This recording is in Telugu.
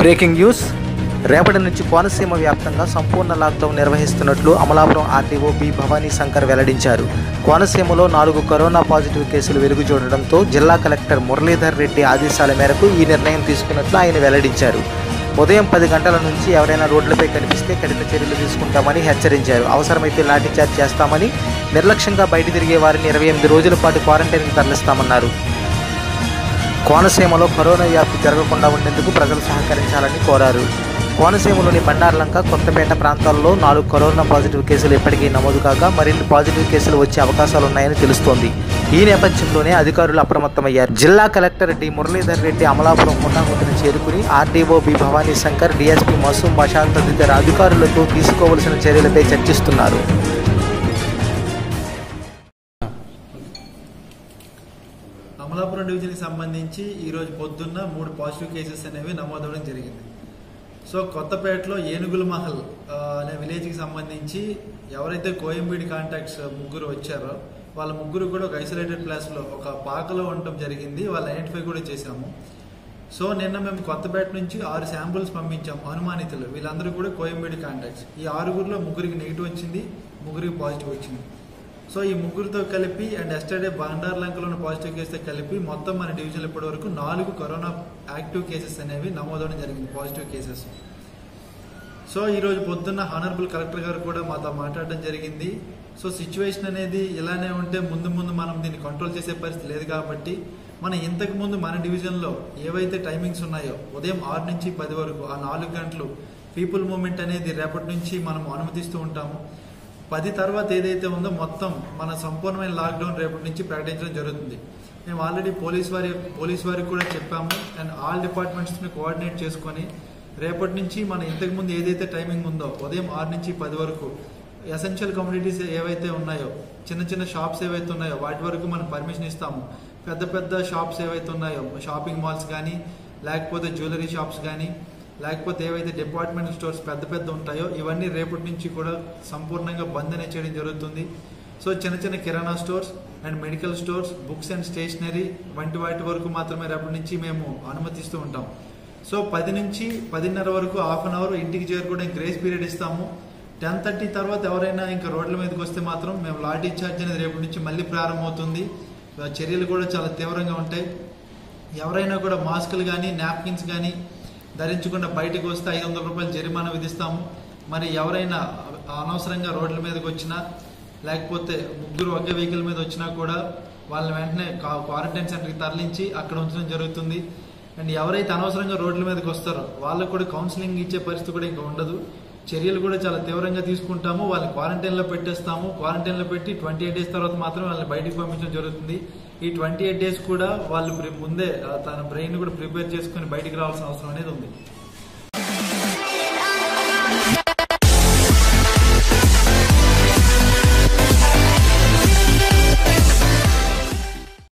బ్రేకింగ్ న్యూస్ రేపటి నుంచి కోనసీమ వ్యాప్తంగా సంపూర్ణ లాక్డౌన్ నిర్వహిస్తున్నట్లు అమలాపురం ఆర్డీఓ బి భవానీ శంకర్ వెల్లడించారు కోనసీమలో నాలుగు కరోనా పాజిటివ్ కేసులు వెలుగు చూడడంతో జిల్లా కలెక్టర్ మురళీధర్ రెడ్డి ఆదేశాల మేరకు ఈ నిర్ణయం తీసుకున్నట్లు ఆయన వెల్లడించారు ఉదయం పది గంటల నుంచి ఎవరైనా రోడ్లపై కనిపిస్తే కఠిన చర్యలు తీసుకుంటామని హెచ్చరించారు అవసరమైతే లాఠీచార్జ్ చేస్తామని నిర్లక్ష్యంగా బయట తిరిగే వారిని ఇరవై ఎనిమిది రోజుల పాటు క్వారంటైన్కి తరలిస్తామన్నారు కోనసీమలో కరోనా వ్యాప్తి జరగకుండా ఉండేందుకు ప్రజలు సహకరించాలని కోరారు కోనసీమలోని బండార్లంక కొత్తపేట ప్రాంతాల్లో నాలుగు కరోనా పాజిటివ్ కేసులు ఇప్పటికీ నమోదు కాగా మరిన్ని పాజిటివ్ కేసులు వచ్చే అవకాశాలున్నాయని తెలుస్తోంది ఈ నేపథ్యంలోనే అధికారులు అప్రమత్తమయ్యారు జిల్లా కలెక్టర్ డి మురళీధర్ రెడ్డి అమలాపురం హుటాహుటిన చేరుకుని RDO B Bhavani Shankar DSP Masoom Mashal తదితర అధికారులతో తీసుకోవలసిన చర్యలపై చర్చిస్తున్నారు అమలాపురం డివిజన్కి సంబంధించి ఈరోజు పొద్దున్న మూడు పాజిటివ్ కేసెస్ అనేవి నమోదవడం జరిగింది సో కొత్తపేటలో ఏనుగుల మహల్ ఆ, అనే విలేజ్కి సంబంధించి ఎవరైతే కోయంబీడి కాంటాక్ట్స్ ముగ్గురు వచ్చారో వాళ్ళ ముగ్గురు కూడా ఒక ఐసోలేటెడ్ ప్లేస్లో ఒక పాకలో ఉండటం జరిగింది వాళ్ళు ఐడెంటిఫై కూడా చేశాము సో నిన్న మేము కొత్తపేట నుంచి ఆరు శాంపుల్స్ పంపించాము అనుమానితులు వీళ్ళందరూ కూడా కోయంబేడి కాంటాక్ట్స్ ఈ ఆరుగురిలో ముగ్గురికి నెగిటివ్ వచ్చింది ముగ్గురికి పాజిటివ్ వచ్చింది సో ఈ ముగ్గురితో కలిపి అండ్ ఎస్టర్డే బండార్లంకలో ఉన్న పాజిటివ్ కేసుతో కలిపి మొత్తం మన డివిజన్ ఇప్పటి వరకు నాలుగు కరోనా యాక్టివ్ కేసెస్ అనేవి నమోదవడం జరిగింది పాజిటివ్ కేసెస్ సో ఈ రోజు పొద్దున్న హానరబుల్ కలెక్టర్ గారు కూడా మాతో మాట్లాడడం జరిగింది సో సిచ్యువేషన్ అనేది ఇలానే ఉంటే ముందు ముందు మనం దీన్ని కంట్రోల్ చేసే పరిస్థితి లేదు కాబట్టి మనం ఇంతకు ముందు మన డివిజన్లో ఏవైతే టైమింగ్స్ ఉన్నాయో ఉదయం ఆరు నుంచి పది వరకు ఆ నాలుగు గంటలు పీపుల్ మూమెంట్ అనేది రేపటి నుంచి మనం అనుమతిస్తూ ఉంటాము పది తర్వాత ఏదైతే ఉందో మొత్తం మన సంపూర్ణమైన లాక్డౌన్ రేపటి నుంచి ప్రకటించడం జరుగుతుంది మేము ఆల్రెడీ పోలీస్ వారి పోలీస్ వారికి కూడా చెప్పాము అండ్ ఆల్ డిపార్ట్మెంట్స్ని కోఆర్డినేట్ చేసుకొని రేపటి నుంచి మన ఇంతకు ముందు ఏదైతే టైమింగ్ ఉందో ఉదయం ఆరు నుంచి పది వరకు ఎసెన్షియల్ కమ్యూనిటీస్ ఏవైతే ఉన్నాయో చిన్న చిన్న షాప్స్ ఏవైతే ఉన్నాయో వాటి వరకు మనం పర్మిషన్ ఇస్తాము పెద్ద పెద్ద షాప్స్ ఏవైతే ఉన్నాయో షాపింగ్ మాల్స్ కానీ లేకపోతే జ్యువెలరీ షాప్స్ కానీ లేకపోతే ఏవైతే డిపార్ట్మెంట్ స్టోర్స్ పెద్ద పెద్ద ఉంటాయో ఇవన్నీ రేపటి నుంచి కూడా సంపూర్ణంగా బంద్ అనేది చేయడం జరుగుతుంది సో చిన్న చిన్న కిరాణా stores and medical stores books and stationery వంటి వాటి వరకు మాత్రమే రేపటి నుంచి మేము అనుమతిస్తూ ఉంటాం సో పది నుంచి పదిన్నర వరకు హాఫ్ అన్ అవర్ ఇంటికి చేరుకోవడానికి గ్రేస్ పీరియడ్ ఇస్తాము టెన్ థర్టీ తర్వాత ఎవరైనా ఇంకా రోడ్ల మీదకి వస్తే మాత్రం మేము లాఠీ చార్జ్ అనేది రేపటి నుంచి మళ్ళీ ప్రారంభమవుతుంది ఆ చర్యలు కూడా చాలా తీవ్రంగా ఉంటాయి ఎవరైనా కూడా మాస్కులు కానీ నాప్కిన్స్ కానీ ధరించకుండా బయటకు వస్తే ఐదు వందల రూపాయలు జరిమానా విధిస్తాము మరి ఎవరైనా అనవసరంగా రోడ్ల మీదకి వచ్చినా లేకపోతే ముగ్గురు ఒకే వెహికల్ మీద వచ్చినా కూడా వాళ్ళని వెంటనే కా- క్వారంటైన్ సెంటర్కి తరలించి అక్కడ ఉంచడం జరుగుతుంది అండ్ ఎవరైతే అనవసరంగా రోడ్ల మీదకి వస్తారో వాళ్ళకు కూడా కౌన్సిలింగ్ ఇచ్చే పరిస్థితి కూడా ఇంకా ఉండదు చర్యలు కూడా చాలా తీవ్రంగా తీసుకుంటాము వాళ్ళని క్వారంటైన్లో పెట్టేస్తాము క్వారంటైన్లో పెట్టి ట్వంటీ ఎయిట్ డేస్ తర్వాత మాత్రం వాళ్ళని బయటికి పంపించడం జరుగుతుంది ఈ ట్వంటీ ఎయిట్ డేస్ కూడా వాళ్ళు ప్రి- ముందే ఆ, తన బ్రెయిన్ కూడా ప్రిపేర్ చేసుకుని బయటికి రావాల్సిన అవసరం అనేది ఉంది